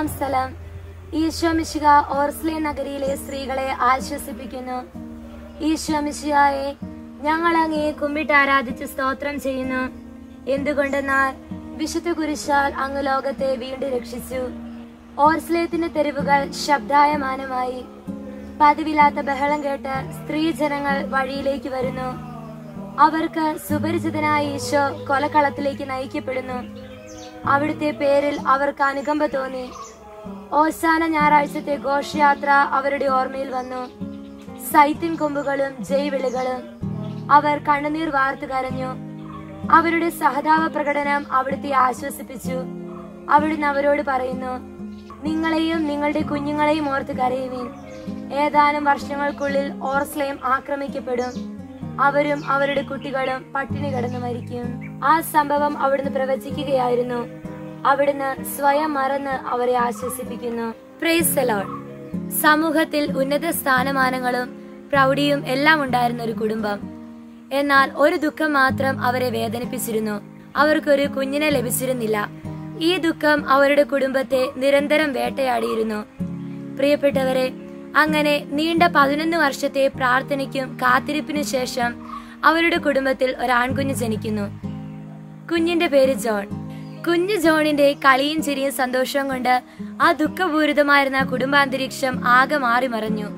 ഒന്നാം സ്ഥലം ഈശോ മിശിക ഓർസ്ലേ നഗരിയിലെ സ്ത്രീകളെ ആശ്വസിപ്പിക്കുന്നു ഈശോ മിശിഹായെ ഞങ്ങൾ അങ്ങയെ കുമ്പിട്ട് ആരാധിച്ച് സ്തോത്രം ചെയ്യുന്നു എന്തുകൊണ്ടെന്നാൽ വിശുദ്ധ കുരിശാൽ അങ്ങ് ലോകത്തെ വീണ്ടും രക്ഷിച്ചു ഓർസ്ലേത്തിന്റെ തെരുവുകൾ ശബ്ദായമാനമായി പതിവില്ലാത്ത ബഹളം കേട്ട് സ്ത്രീജനങ്ങൾ വഴിയിലേക്ക് വരുന്നു അവർക്ക് സുപരിചിതനായ ഈശോ കൊലക്കളത്തിലേക്ക് നയിക്കപ്പെടുന്നു അവിടുത്തെ പേരിൽ അവർക്ക് അനുകമ്പ തോന്നി ഓശാന ഞായറാഴ്ചത്തെ ഘോഷയാത്ര അവരുടെ ഓർമ്മയിൽ വന്നു സൈത്തിൻ കൊമ്പുകളും ജയ്വിളികളും അവർ കണ്ണുനീർ വാർത്തു കരഞ്ഞു അവരുടെ സഹതാപ പ്രകടനം അവിടുത്തെ ആശ്വസിപ്പിച്ചു അവിടുന്ന് അവരോട് പറയുന്നു നിങ്ങളെയും നിങ്ങളുടെ കുഞ്ഞുങ്ങളെയും ഓർത്ത് കരയുവീൻ ഏതാനും വർഷങ്ങൾക്കുള്ളിൽ ഓർസ്ലയം ആക്രമിക്കപ്പെടും അവരും അവരുടെ കുട്ടികളും പട്ടിണി കിടന്നു മരിക്കും ആ സംഭവം അവിടുന്ന് പ്രവചിക്കുകയായിരുന്നു അവിടുന്ന് സ്വയം മറന്ന് അവരെ ആശ്വസിപ്പിക്കുന്നു പ്രൈസ് ലോഡ് സമൂഹത്തിൽ ഉന്നത സ്ഥാനമാനങ്ങളും പ്രൗഢിയും എല്ലാം ഉണ്ടായിരുന്ന ഒരു കുടുംബം എന്നാൽ ഒരു ദുഃഖം മാത്രം അവരെ വേദനിപ്പിച്ചിരുന്നു അവർക്കൊരു കുഞ്ഞിനെ ലഭിച്ചിരുന്നില്ല ഈ ദുഃഖം അവരുടെ കുടുംബത്തെ നിരന്തരം വേട്ടയാടിയിരുന്നു പ്രിയപ്പെട്ടവരെ അങ്ങനെ നീണ്ട പതിനൊന്ന് വർഷത്തെ പ്രാർത്ഥനയ്ക്കും കാത്തിരിപ്പിനു ശേഷം അവരുടെ കുടുംബത്തിൽ ഒരു ആൺകുഞ്ഞ് ജനിക്കുന്നു കുഞ്ഞിന്റെ പേര് ജോൺ കുഞ്ഞു ജോണിന്റെ കളിയും ചിരിയും സന്തോഷവും കൊണ്ട് ആ ദുഃഖപൂരിതമായിരുന്ന കുടുംബാന്തരീക്ഷം ആകെ മാറി മറഞ്ഞു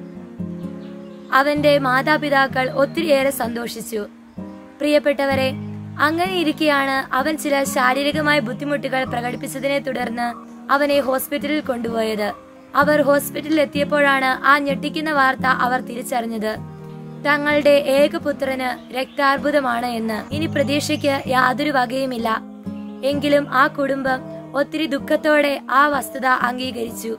അവന്റെ മാതാപിതാക്കൾ ഒത്തിരിയേറെ സന്തോഷിച്ചു പ്രിയപ്പെട്ടവരെ അങ്ങനെ ഇരിക്കെയാണ് അവൻ ചില ശാരീരികമായ ബുദ്ധിമുട്ടുകൾ പ്രകടിപ്പിച്ചതിനെ തുടർന്ന് അവനെ ഹോസ്പിറ്റലിൽ കൊണ്ടുപോയത് അവർ ഹോസ്പിറ്റലിൽ എത്തിയപ്പോഴാണ് ആ ഞെട്ടിക്കുന്ന വാർത്ത അവർ തിരിച്ചറിഞ്ഞത് തങ്ങളുടെ ഏകപുത്രന് രക്താർബുദമാണ് എന്ന് ഇനി പ്രതീക്ഷയ്ക്ക് യാതൊരു വകയുമില്ല എങ്കിലും ആ കുടുംബം ഒത്തിരി ദുഃഖത്തോടെ ആ വസ്തുത അംഗീകരിച്ചു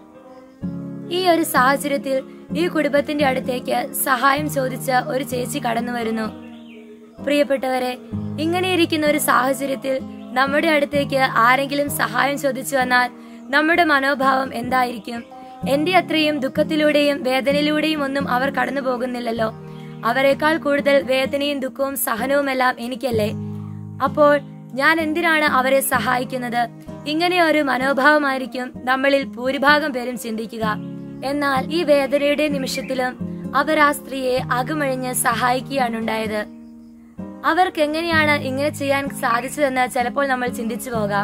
ഈ ഒരു സാഹചര്യത്തിൽ ഈ കുടുംബത്തിന്റെ അടുത്തേക്ക് സഹായം ചോദിച്ച ഒരു ചേച്ചി കടന്നു വരുന്നു പ്രിയപ്പെട്ടവരെ ഇങ്ങനെയിരിക്കുന്ന ഒരു സാഹചര്യത്തിൽ നമ്മുടെ അടുത്തേക്ക് ആരെങ്കിലും സഹായം ചോദിച്ചു വന്നാൽ നമ്മുടെ മനോഭാവം എന്തായിരിക്കും എന്റെ അത്രയും ദുഃഖത്തിലൂടെയും വേദനയിലൂടെയും ഒന്നും അവർ കടന്നു പോകുന്നില്ലല്ലോ അവരെക്കാൾ കൂടുതൽ വേദനയും ദുഃഖവും സഹനവുമെല്ലാം എനിക്കല്ലേ അപ്പോൾ ഞാൻ എന്തിനാണ് അവരെ സഹായിക്കുന്നത് ഇങ്ങനെ ഒരു മനോഭാവമായിരിക്കും നമ്മളിൽ ഭൂരിഭാഗം പേരും ചിന്തിക്കുക എന്നാൽ ഈ വേദനയുടെ നിമിഷത്തിലും അവർ ആ സ്ത്രീയെ അകമഴിഞ്ഞ് സഹായിക്കുകയാണ് ഉണ്ടായത് അവർക്ക് എങ്ങനെയാണ് ഇങ്ങനെ ചെയ്യാൻ സാധിച്ചതെന്ന് ചിലപ്പോൾ നമ്മൾ ചിന്തിച്ചു പോകാം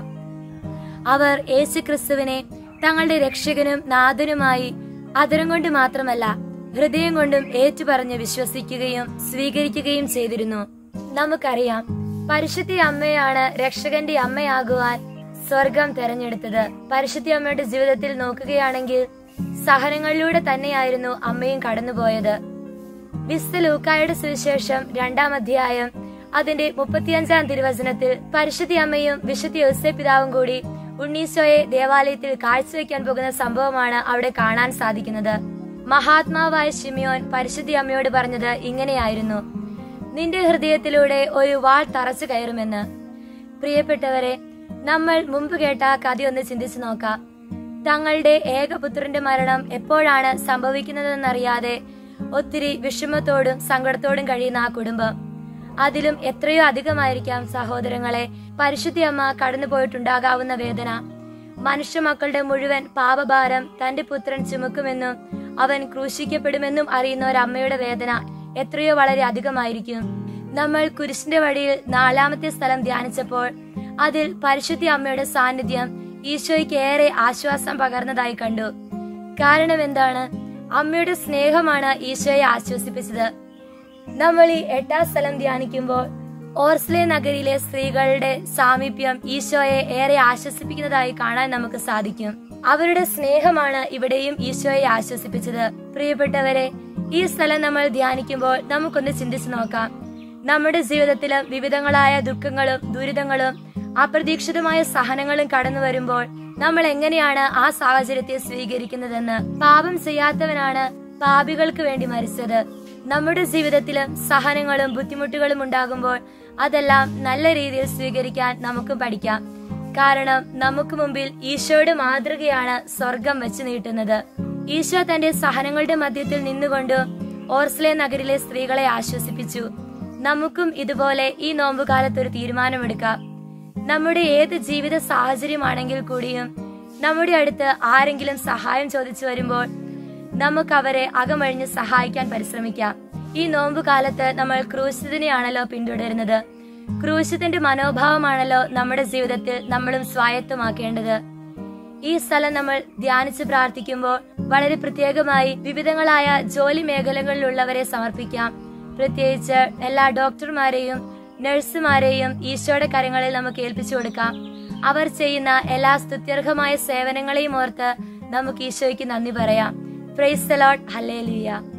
അവർ യേശു ക്രിസ്തുവിനെ തങ്ങളുടെ രക്ഷകനും നാഥനുമായി അതരം കൊണ്ട് മാത്രമല്ല ഹൃദയം കൊണ്ടും ഏറ്റുപറഞ്ഞ് വിശ്വസിക്കുകയും സ്വീകരിക്കുകയും ചെയ്തിരുന്നു നമുക്കറിയാം പരിശുദ്ധി അമ്മയാണ് രക്ഷകന്റെ അമ്മയാകുവാൻ സ്വർഗം തെരഞ്ഞെടുത്തത് പരിശുദ്ധി അമ്മയുടെ ജീവിതത്തിൽ നോക്കുകയാണെങ്കിൽ സഹനങ്ങളിലൂടെ തന്നെയായിരുന്നു അമ്മയും കടന്നുപോയത് വിസ്തു ലൂക്കായുടെ സുവിശേഷം രണ്ടാം അധ്യായം അതിന്റെ മുപ്പത്തിയഞ്ചാം തിരുവചനത്തിൽ പരിശുദ്ധി അമ്മയും വിശുദ്ധ യോസേ പിതാവും കൂടി ഉണ്ണീശോയെ ദേവാലയത്തിൽ കാഴ്ചവെക്കാൻ പോകുന്ന സംഭവമാണ് അവിടെ കാണാൻ സാധിക്കുന്നത് മഹാത്മാവായ ഷിമിയോൻ പരിശുദ്ധി അമ്മയോട് പറഞ്ഞത് ഇങ്ങനെയായിരുന്നു നിന്റെ ഹൃദയത്തിലൂടെ ഒരു വാൾ തറച്ചു കയറുമെന്ന് പ്രിയപ്പെട്ടവരെ നമ്മൾ മുമ്പ് കേട്ട കഥയൊന്ന് ചിന്തിച്ചു നോക്കാം തങ്ങളുടെ ഏകപുത്രന്റെ മരണം എപ്പോഴാണ് സംഭവിക്കുന്നതെന്നറിയാതെ ഒത്തിരി വിഷമത്തോടും സങ്കടത്തോടും കഴിയുന്ന ആ കുടുംബം അതിലും എത്രയോ അധികമായിരിക്കാം സഹോദരങ്ങളെ പരിശുദ്ധി അമ്മ കടന്നുപോയിട്ടുണ്ടാകാവുന്ന വേദന മനുഷ്യ മക്കളുടെ മുഴുവൻ പാപഭാരം തന്റെ പുത്രൻ ചുമക്കുമെന്നും അവൻ ക്രൂശിക്കപ്പെടുമെന്നും അറിയുന്ന ഒരു അമ്മയുടെ വേദന എത്രയോ വളരെ അധികമായിരിക്കും നമ്മൾ കുരിശിന്റെ വഴിയിൽ നാലാമത്തെ സ്ഥലം ധ്യാനിച്ചപ്പോൾ അതിൽ പരിശുദ്ധി അമ്മയുടെ സാന്നിധ്യം ഈശോയ്ക്ക് ഏറെ ആശ്വാസം പകർന്നതായി കണ്ടു കാരണം എന്താണ് അമ്മയുടെ സ്നേഹമാണ് ഈശോയെ ആശ്വസിപ്പിച്ചത് നമ്മൾ ഈ എട്ടാം സ്ഥലം ധ്യാനിക്കുമ്പോൾ ഓർസ്ലെ നഗരിയിലെ സ്ത്രീകളുടെ സാമീപ്യം ഈശോയെ ഏറെ ആശ്വസിപ്പിക്കുന്നതായി കാണാൻ നമുക്ക് സാധിക്കും അവരുടെ സ്നേഹമാണ് ഇവിടെയും ഈശോയെ ആശ്വസിപ്പിച്ചത് പ്രിയപ്പെട്ടവരെ ഈ സ്ഥലം നമ്മൾ ധ്യാനിക്കുമ്പോൾ നമുക്കൊന്ന് ചിന്തിച്ചു നോക്കാം നമ്മുടെ ജീവിതത്തിലും വിവിധങ്ങളായ ദുഃഖങ്ങളും ദുരിതങ്ങളും അപ്രതീക്ഷിതമായ സഹനങ്ങളും കടന്നു വരുമ്പോൾ നമ്മൾ എങ്ങനെയാണ് ആ സാഹചര്യത്തെ സ്വീകരിക്കുന്നതെന്ന് പാപം ചെയ്യാത്തവനാണ് പാപികൾക്ക് വേണ്ടി മരിച്ചത് നമ്മുടെ ജീവിതത്തിലും സഹനങ്ങളും ബുദ്ധിമുട്ടുകളും ഉണ്ടാകുമ്പോൾ അതെല്ലാം നല്ല രീതിയിൽ സ്വീകരിക്കാൻ നമുക്ക് പഠിക്കാം കാരണം നമുക്ക് മുമ്പിൽ ഈശോയുടെ മാതൃകയാണ് സ്വർഗം വെച്ച് നീട്ടുന്നത് ഈശോ തന്റെ സഹനങ്ങളുടെ മധ്യത്തിൽ നിന്നുകൊണ്ട് ഓർസ്ലെ നഗരിലെ സ്ത്രീകളെ ആശ്വസിപ്പിച്ചു നമുക്കും ഇതുപോലെ ഈ നോമ്പുകാലത്ത് ഒരു തീരുമാനമെടുക്കാം നമ്മുടെ ഏത് ജീവിത സാഹചര്യമാണെങ്കിൽ കൂടിയും നമ്മുടെ അടുത്ത് ആരെങ്കിലും സഹായം ചോദിച്ചു വരുമ്പോൾ നമുക്ക് അവരെ അകമഴിഞ്ഞ് സഹായിക്കാൻ പരിശ്രമിക്കാം ഈ നോമ്പ് കാലത്ത് നമ്മൾ ക്രൂശിതനെയാണല്ലോ പിന്തുടരുന്നത് ക്രൂശിതന്റെ മനോഭാവമാണല്ലോ നമ്മുടെ ജീവിതത്തിൽ നമ്മളും സ്വായത്തമാക്കേണ്ടത് ഈ സ്ഥലം നമ്മൾ ധ്യാനിച്ച് പ്രാർത്ഥിക്കുമ്പോൾ വളരെ പ്രത്യേകമായി വിവിധങ്ങളായ ജോലി മേഖലകളിലുള്ളവരെ സമർപ്പിക്കാം പ്രത്യേകിച്ച് എല്ലാ ഡോക്ടർമാരെയും നഴ്സുമാരെയും ഈശോയുടെ കരങ്ങളിൽ നമുക്ക് ഏൽപ്പിച്ചു കൊടുക്കാം അവർ ചെയ്യുന്ന എല്ലാ സ്തുത്യർഹമായ സേവനങ്ങളെയും ഓർത്ത് നമുക്ക് ഈശോയ്ക്ക് നന്ദി പറയാം പ്രൈസ് ദ ലോർഡ് ഹല്ലേലൂയ